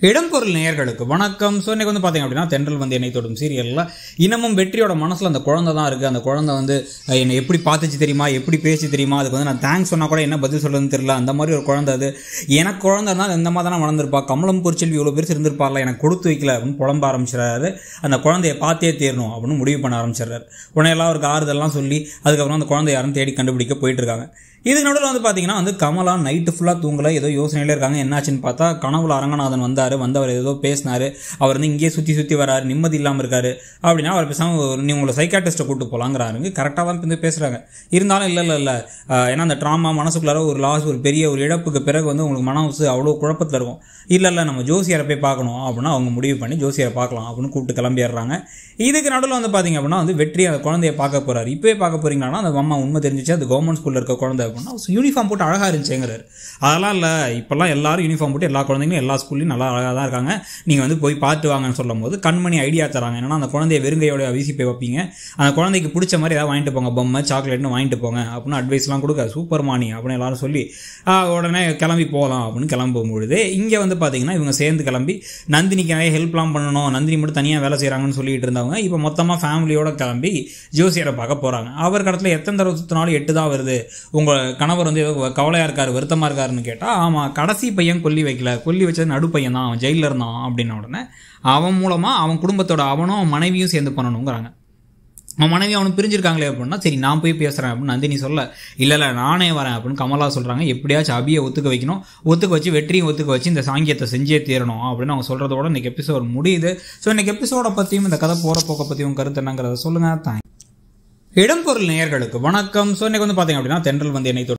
இடம்பொருள் நேயர்களுக்கு வணக்கம் ஸோ இன்னைக்கு வந்து பார்த்தீங்க அப்படின்னா தென்றல் வந்து என்னை தொடும் சீரியலில் இன்னமும் வெற்றியோட மனசில் அந்த குழந்தை தான் இருக்குது அந்த குழந்தை வந்து அஹ், என்னை எப்படி பார்த்துச்சு தெரியுமா எப்படி பேசி தெரியுமா அதுக்கு வந்து நான் தேங்க்ஸ் சொன்னால் கூட என்ன பதில் சொல்லுறதுன்னு தெரியல அந்த மாதிரி ஒரு குழந்தை அது எனக்கு குழந்தை இருந்தால் இந்த மாதிரி தானே வளர்ந்துருப்பா கமலம் பொறிச்செல்வி இவ்வளோ பேர் இருந்திருப்பார்ல எனக்கு கொடுத்து வைக்கல அப்படின்னு புலம்ப ஆரம்பிச்சிடறாரு அந்த குழந்தைய பார்த்தே தேரணும் அப்படின்னு முடிவு பண்ண ஆரம்பிச்சிடுறாரு உடனே எல்லாம் அவருக்கு ஆறுதல்லாம் சொல்லி அதுக்கப்புறம் அந்த குழந்தை யாரும் தேடி கண்டுபிடிக்க போயிட்டு இருக்காங்க இதுக்கு நடுவில் வந்து பார்த்தீங்கன்னா வந்து கமலா நைட்டு ஃபுல்லாக தூங்கல ஏதோ யோசனையில இருக்காங்க என்னாச்சுன்னு பார்த்தா கனவுல அரங்கநாதன் வந்தார் வந்தவர் ஏதோ பேசினாரு அவர் வந்து இங்கேயே சுற்றி சுற்றி வராரு நிம்மதி இல்லாமல் இருக்காரு அப்படின்னா அவர் பேசாமல் நீ உங்களை சைக்காட்டிஸ்ட்டை கூட்டு போகலாங்கிறாருங்க கரெக்டாக தான் வந்து பேசுகிறாங்க இருந்தாலும் இல்லை இல்லை இல்லை ஏன்னா அந்த ட்ராமா மனசுக்குள்ளார ஒரு லாஸ் ஒரு பெரிய ஒரு இழப்புக்கு பிறகு வந்து உங்களுக்கு மனசு அவ்வளோ குழப்பத்தில் இருக்கும் இல்லை இல்லை நம்ம ஜோசியரை போய் பார்க்கணும் அப்படின்னா அவங்க முடிவு பண்ணி ஜோசியரை பார்க்கலாம் அப்படின்னு கூப்பிட்டு கிளம்பிடுறாங்க இதுக்கு நடுவில் வந்து பார்த்தீங்க அப்படின்னா வந்து வெற்றி அந்த குழந்தைய பார்க்க போறாரு இப்போயே பார்க்க போறீங்களா அந்த அம்மா உண்மை தெரிஞ்சிச்சு அது கவர்மெண்ட் ஸ்கூலில் இருக்க குழந்தை அப்படின்னா யூனிஃபார்ம் போட்டு அழகாக இருந்துச்சுங்கிறாரு அதெல்லாம் இல்லை இப்போல்லாம் எல்லாரும் யூனிஃபார்ம் போட்டு எல்லா குழந்தைங்களும் எல்லா ஸ்கூல்லையும் நல்லா அழகாக தான் இருக்காங்க நீங்கள் வந்து போய் பார்த்து வாங்கன்னு சொல்லும் போது கண்மணி ஐடியா தராங்க என்னன்னா அந்த குழந்தைய வெறுங்கையோட வீசி போய் வைப்பீங்க அந்த குழந்தைக்கு பிடிச்ச மாதிரி ஏதாவது வாங்கிட்டு போங்க பொம்மை சாக்லேட்னு வாங்கிட்டு போங்க அப்படின்னு அட்வைஸ்லாம் கொடுக்க சூப்பர் மானி அப்படின்னு எல்லாரும் சொல்லி ஆ, உடனே கிளம்பி போகலாம் அப்படின்னு கிளம்பும் பொழுது இங்கே வந்து பார்த்தீங்கன்னா இவங்க சேர்ந்து கிளம்பி நந்தினிக்கு நிறைய ஹெல்ப்லாம் பண்ணணும் நந்தினி மட்டும் தனியாக வேலை செய்கிறாங்கன்னு சொல்லிட்டு இருந்தவங்க இப்போ மொத்தமாக ஃபேமிலியோட கிளம்பி ஜோசியரை பார்க்க போகிறாங்க அவர் கடத்தில் எத்தனை தடவை சுற்றினாலும் எட்டு தான் வருது உங்கள் கணவர் வந்து ஏதோ கவலையாக இருக்கார் வருத்தமாக இருக்காருன்னு கேட்டால் ஆமாம் கடைசி பையன் கொல்லி வைக்கல கொல்லி வச்சது நடு பையன் தான் அவன் ஜெயிலில் இருந்தான் அப்படின்ன உடனே அவன் மூலமாக அவன் குடும்பத்தோட அவனும் அவன் மனைவியும் சேர்ந்து பண்ணணுங்கிறாங்க அவன் மனைவி அவனுக்கு பிரிஞ்சிருக்காங்களே அப்படின்னா சரி நான் போய் பேசுகிறேன் அப்படின்னு நந்தினி சொல்ல இல்லை இல்லை நானே வரேன் அப்படின்னு கமலா சொல்கிறாங்க எப்படியாச்சும் அபியை ஒத்துக்க வைக்கணும் ஒத்துக்க வச்சு வெற்றியும் ஒத்துக்க வச்சு இந்த சாங்கியத்தை செஞ்சே தீரணும் அப்படின்னு அவங்க சொல்கிறதோட இன்னைக்கு எபிசோட் முடியுது ஸோ இன்னைக்கு எபிசோட பற்றியும் இந்த கதை போகிற போக்க பற்றியும் கருத்து என்னங்கிறத சொல்லுங்கள் தேங்க் இடம்பொருள் நேயர்களுக்கு வணக்கம் ஸோ இன்னைக்கு வந்து பார்த்தீங்க அப்படின்னா தென்றல் வந்து என்னை தொட்டு